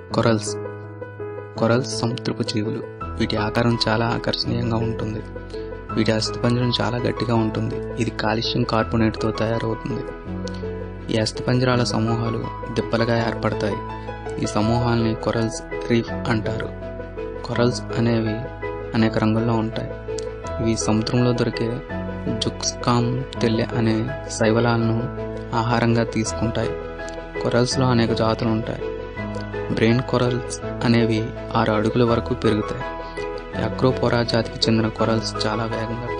corals corals సముద్రపు జీవులు వీటి ఆకారం చాలా ఆకర్షణీయంగా ఉంటుంది వీటి అస్థిపంజరం చాలా గట్టిగా ఉంటుంది ఇది కాల్షియం కార్బోనేట్తో తయారవుతుంది ఈ అస్థిపంజరాల సమూహాలు దిబ్బలుగా ఏర్పడతాయి ఈ సమూహాల్ని కొరల్స్ రీఫ్ అంటారు కొరల్స్ అనేవి అనేక రంగుల్లో ఉంటాయి ఇవి సముద్రంలో దొరికే జుక్స్కామ్ తెల్లె అనే శైవలాలను ఆహారంగా తీసుకుంటాయి కొరల్స్లో అనేక జాతులు ఉంటాయి బ్రెయిన్ కొరల్స్ అనేవి ఆరు అడుగుల వరకు పెరుగుతాయి యాక్రోపోరా జాతికి చెందిన కొరల్స్ చాలా వేగంగా